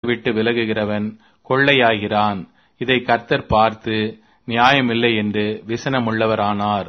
விட்டு விலகுகிறவன் கொள்ளையாகிறான் இதை கர்த்தர் பார்த்து நியாயமில்லை என்று விசனமுள்ளவரானார்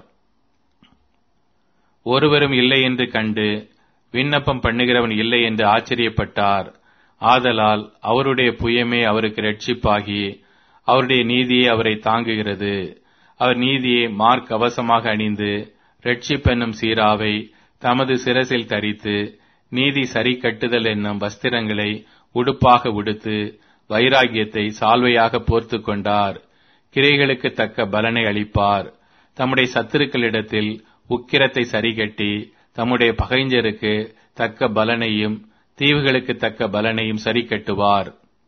ஒருவரும் இல்லை என்று கண்டு விண்ணப்பம் பண்ணுகிறவன் இல்லை என்று ஆச்சரியப்பட்டார் ஆதலால் அவருடைய புயமே அவருக்கு ரட்சிப்பாகி அவருடைய நீதியே அவரை தாங்குகிறது அவர் நீதியை மார்க் அவசமாக அணிந்து ரட்சிப்பென்னும் சீராவை தமது சிரசில் தரித்து நீதி சரி கட்டுதல் என்னும் வஸ்திரங்களை உடுப்பாக உடுத்து வைராகியத்தை சால்வையாக போர்த்து கொண்டார் கிரைகளுக்கு தக்க பலனை அளிப்பார் தம்முடைய சத்துருக்களிடத்தில் உக்கிரத்தை சரிகட்டி தம்முடைய பகைஞருக்கு தக்க பலனையும் தீவுகளுக்கு தக்க பலனையும் சரி கட்டுவார்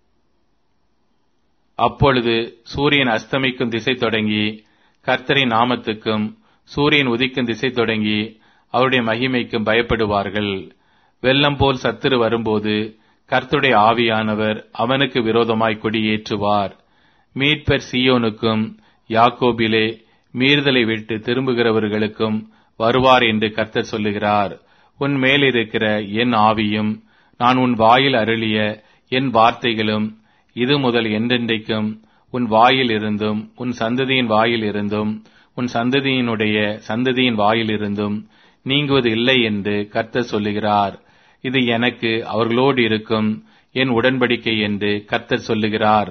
அப்பொழுது சூரியன் அஸ்தமிக்கும் திசை தொடங்கி கர்த்தரின் நாமத்துக்கும் சூரியன் உதிக்கும் திசை தொடங்கி அவருடைய மகிமைக்கும் பயப்படுவார்கள் வெள்ளம் போல் சத்துரு வரும்போது கர்த்தருடைய ஆவியானவர் அவனுக்கு விரோதமாய் கொடியேற்றுவார் மீட்பர் சியோனுக்கும் யாக்கோபிலே மீறுதலை விட்டு திரும்புகிறவர்களுக்கும் வருவார் என்று கர்த்தர் சொல்லுகிறார் உன் மேலிருக்கிற என் ஆவியும் நான் உன் வாயில் அருளிய என் வார்த்தைகளும் இது முதல் என்றென்றைக்கும் உன் வாயில் இருந்தும் உன் சந்ததியின் வாயில் இருந்தும் உன் சந்ததியினுடைய சந்ததியின் வாயில் இருந்தும் நீங்குவது இல்லை என்று கர்த்தர் சொல்லுகிறார் இது எனக்கு அவர்களோடு இருக்கும் என் உடன்படிக்கை என்று கர்த்தர் சொல்லுகிறார்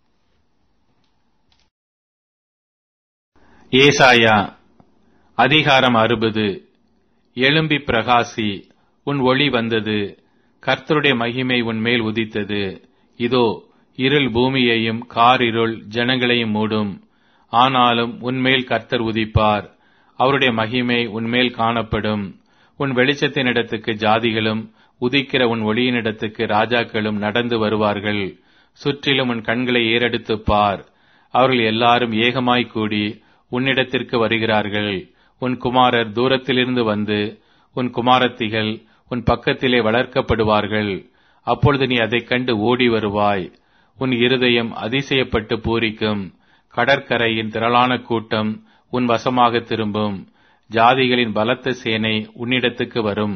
ஏசாயா அதிகாரம் அறுபது எழும்பி பிரகாசி உன் ஒளி வந்தது கர்த்தருடைய மகிமை உன் மேல் உதித்தது இதோ இருள் பூமியையும் காரிருள் ஜனங்களையும் மூடும் ஆனாலும் உன்மேல் கர்த்தர் உதிப்பார் அவருடைய மகிமை உன்மேல் காணப்படும் உன் வெளிச்சத்தினிடத்துக்கு ஜாதிகளும் உதிக்கிற உன் ஒளியினிடத்துக்கு ராஜாக்களும் நடந்து வருவார்கள் சுற்றிலும் உன் கண்களை ஏறெடுத்துப் பார் அவர்கள் எல்லாரும் ஏகமாய் கூடி உன்னிடத்திற்கு வருகிறார்கள் உன் குமாரர் தூரத்திலிருந்து வந்து உன் குமாரத்திகள் உன் பக்கத்திலே வளர்க்கப்படுவார்கள் அப்பொழுது நீ அதைக் கண்டு ஓடி வருவாய் உன் இருதயம் அதிசயப்பட்டு பூரிக்கும் கடற்கரையின் திரளான கூட்டம் உன் வசமாக திரும்பும் ஜாதிகளின் பலத்த சேனை உன்னிடத்துக்கு வரும்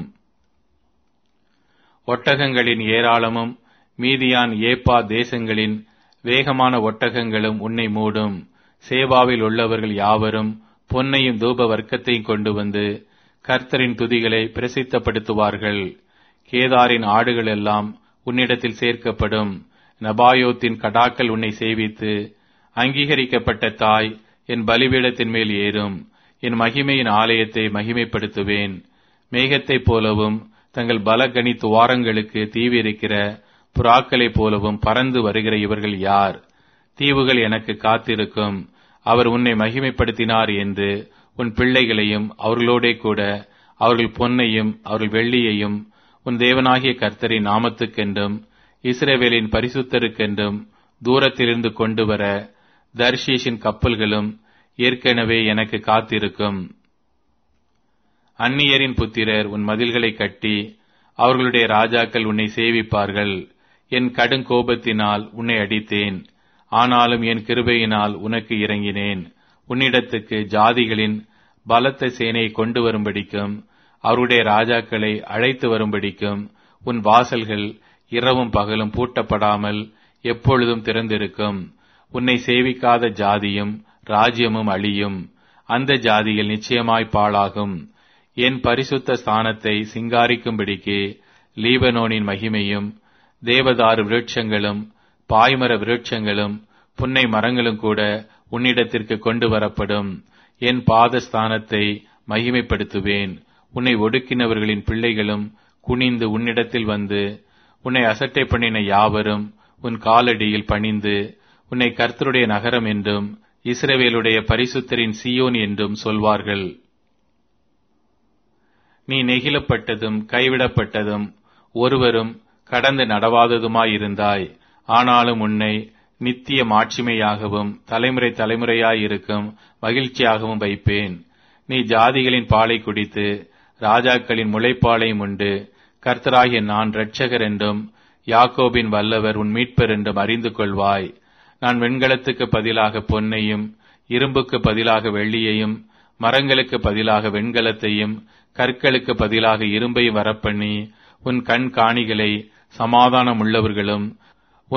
ஒட்டகங்களின் ஏராளமும் மீதியான் ஏப்பா தேசங்களின் வேகமான ஒட்டகங்களும் உன்னை மூடும் சேவாவில் உள்ளவர்கள் யாவரும் பொன்னையும் தூப வர்க்கத்தையும் கொண்டு வந்து கர்த்தரின் துதிகளை பிரசித்தப்படுத்துவார்கள் கேதாரின் ஆடுகள் எல்லாம் உன்னிடத்தில் சேர்க்கப்படும் நபாயோத்தின் கடாக்கள் உன்னை சேவித்து அங்கீகரிக்கப்பட்ட தாய் என் பலிபீடத்தின் மேல் ஏறும் என் மகிமையின் ஆலயத்தை மகிமைப்படுத்துவேன் மேகத்தைப் போலவும் தங்கள் பலகனி துவாரங்களுக்கு தீவிரிக்கிற புறாக்களைப் போலவும் பறந்து வருகிற இவர்கள் யார் தீவுகள் எனக்கு காத்திருக்கும் அவர் உன்னை மகிமைப்படுத்தினார் என்று உன் பிள்ளைகளையும் அவர்களோடே கூட அவர்கள் பொன்னையும் அவர்கள் வெள்ளியையும் உன் தேவனாகிய கர்த்தரின் நாமத்துக்கென்றும் இஸ்ரேவேலின் பரிசுத்தருக்கென்றும் தூரத்திலிருந்து கொண்டு வர தர்ஷீஷின் கப்பல்களும் ஏற்கனவே எனக்கு காத்திருக்கும் அந்நியரின் புத்திரர் உன் மதில்களை கட்டி அவர்களுடைய ராஜாக்கள் உன்னை சேவிப்பார்கள் என் கடுங்கோபத்தினால் உன்னை அடித்தேன் ஆனாலும் என் கிருபையினால் உனக்கு இறங்கினேன் உன்னிடத்துக்கு ஜாதிகளின் பலத்த சேனையை கொண்டு வரும்படிக்கும் அவருடைய ராஜாக்களை அழைத்து வரும்படிக்கும் உன் வாசல்கள் இரவும் பகலும் பூட்டப்படாமல் எப்பொழுதும் திறந்திருக்கும் உன்னை சேவிக்காத ஜாதியும் ராஜ்யமும் அழியும் அந்த ஜாதியில் நிச்சயமாய் பாழாகும் என் பரிசுத்த ஸ்தானத்தை சிங்காரிக்கும்படிக்கு லீபனோனின் மகிமையும் தேவதாரு விருட்சங்களும் பாய்மர விருட்சங்களும் புன்னை மரங்களும் கூட உன்னிடத்திற்கு கொண்டு வரப்படும் என் பாதஸ்தானத்தை மகிமைப்படுத்துவேன் உன்னை ஒடுக்கினவர்களின் பிள்ளைகளும் குனிந்து உன்னிடத்தில் வந்து உன்னை அசட்டை பண்ணின யாவரும் உன் காலடியில் பணிந்து உன்னை கர்த்தருடைய நகரம் என்றும் இஸ்ரவேலுடைய பரிசுத்தரின் சியோன் என்றும் சொல்வார்கள் நீ நெகிழப்பட்டதும் கைவிடப்பட்டதும் ஒருவரும் கடந்து நடவாததுமாயிருந்தாய் ஆனாலும் உன்னை நித்திய மாட்சிமையாகவும் தலைமுறை தலைமுறையாயிருக்கும் மகிழ்ச்சியாகவும் வைப்பேன் நீ ஜாதிகளின் பாலை குடித்து ராஜாக்களின் முளைப்பாலையும் உண்டு கர்த்தராகிய நான் இரட்சகர் என்றும் யாக்கோபின் வல்லவர் உன் மீட்பர் என்றும் அறிந்து கொள்வாய் நான் வெண்கலத்துக்கு பதிலாக பொன்னையும் இரும்புக்கு பதிலாக வெள்ளியையும் மரங்களுக்கு பதிலாக வெண்கலத்தையும் கற்களுக்கு பதிலாக இரும்பையும் வரப்பண்ணி உன் கண் காணிகளை சமாதானம் உள்ளவர்களும்